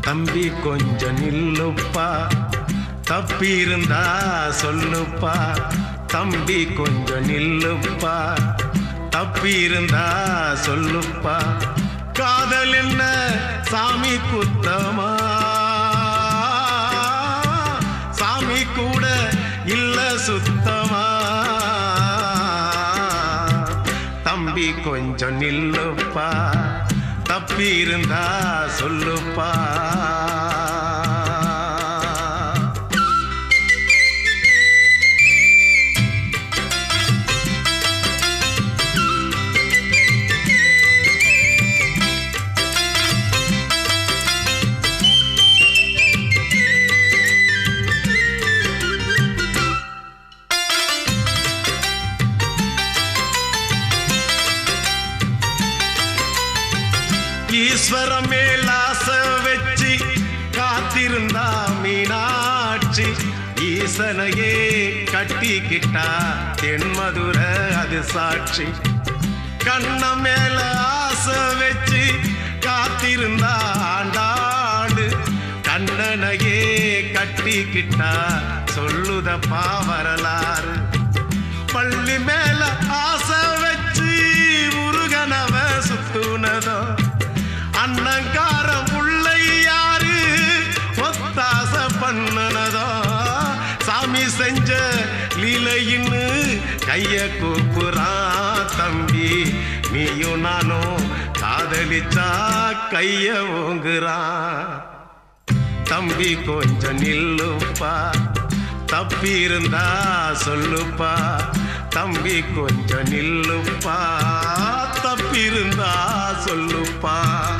தம்பி கொஞ்சம் நில்லுப்பா தப்பி இருந்தா சொல்லுப்பா தம்பி கொஞ்சம் நில்லுப்பா தப்பி இருந்தா சொல்லுப்பா காதல் என்ன சாமி குத்தமா சாமி கூட இல்ல சுத்தமா தம்பி கொஞ்சம் நில்லுப்பா தப்பி இருந்தா சொல்லுப்பா ஈஸ்வர மேலாச வச்சு காத்திருந்தா மீனாட்சி ஈசனையே கட்டிக்கிட்டா தென்மதுர அது சாட்சி கண்ண மேல ஆசை வச்சு காத்திருந்தா ஆண்டாண்டு கண்ணனையே கட்டிக்கிட்டா சொல்லுதப்பா வரலாறு பள்ளி மேல ஆசை வச்சு முருகனவ சுத்துனதோ அண்ணங்காரம் உள்ளை யாரு ஒத்தாச பண்ணுனதோ சாமி செஞ்ச லீலையின்னு கைய கூப்புறான் தம்பி நீயும் நானும் காதலிச்சா கைய ஓங்குறான் தம்பி கொஞ்சம் நில்லுப்பா தப்பி இருந்தா சொல்லுப்பா தம்பி கொஞ்சம் நில்லுப்பா தப்பி இருந்தா சொல்லுப்பா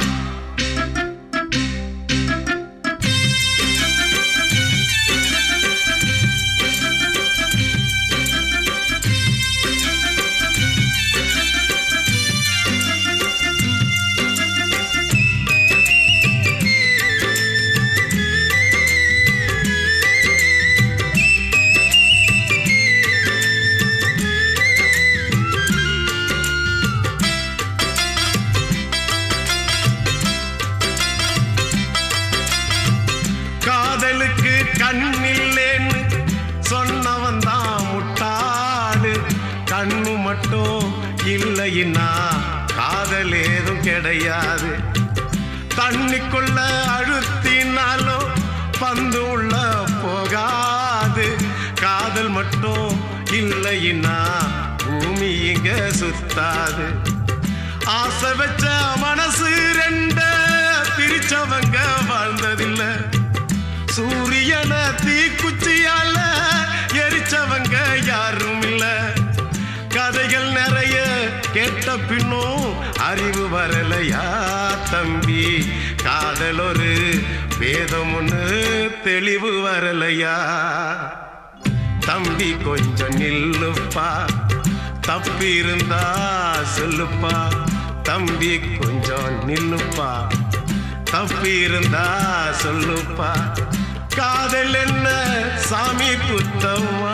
காதலுக்கு கண்ணில்லேன்னு சொன்னவன் தான் முட்டாடு கண்ணு மட்டும் இல்லைன்னா காதல் ஏதும் கிடையாது தண்ணிக்குள்ள அழுத்தினாலும் பந்து உள்ள போகாது காதல் மட்டும் இல்லைன்னா பூமி இங்க சுத்தாது ஆசை வச்ச மனசு ரெண்ட பிரிச்சவங்க வாழ்ந்ததில்லை சூரியன தீக்குச்சியால எரிச்சவங்க யாரும் இல்ல கதைகள் நிறைய கேட்ட பின்னும் அறிவு வரலையா தம்பி காதல் ஒரு வேதம் ஒண்ணு தெளிவு வரலையா தம்பி கொஞ்சம் நில்லுப்பா தப்பி இருந்தா சொல்லுப்பா தம்பி கொஞ்சம் நில்லுப்பா தப்பி இருந்தா சொல்லுப்பா காதல் என்ன சாமி குத்தமா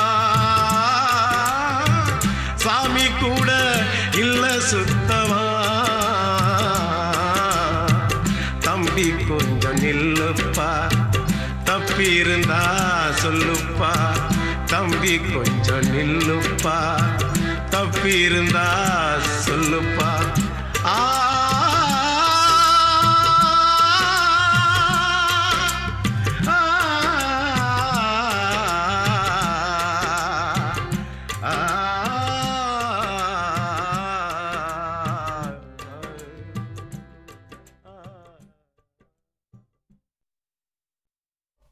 சாமி கூட இல்ல சுத்தமா தம்பி கொஞ்சம் நில்லுப்பா தப்பி இருந்தா சொல்லுப்பா தம்பி கொஞ்சம் நில்லுப்பா தப்பி இருந்தா சொல்லுப்பா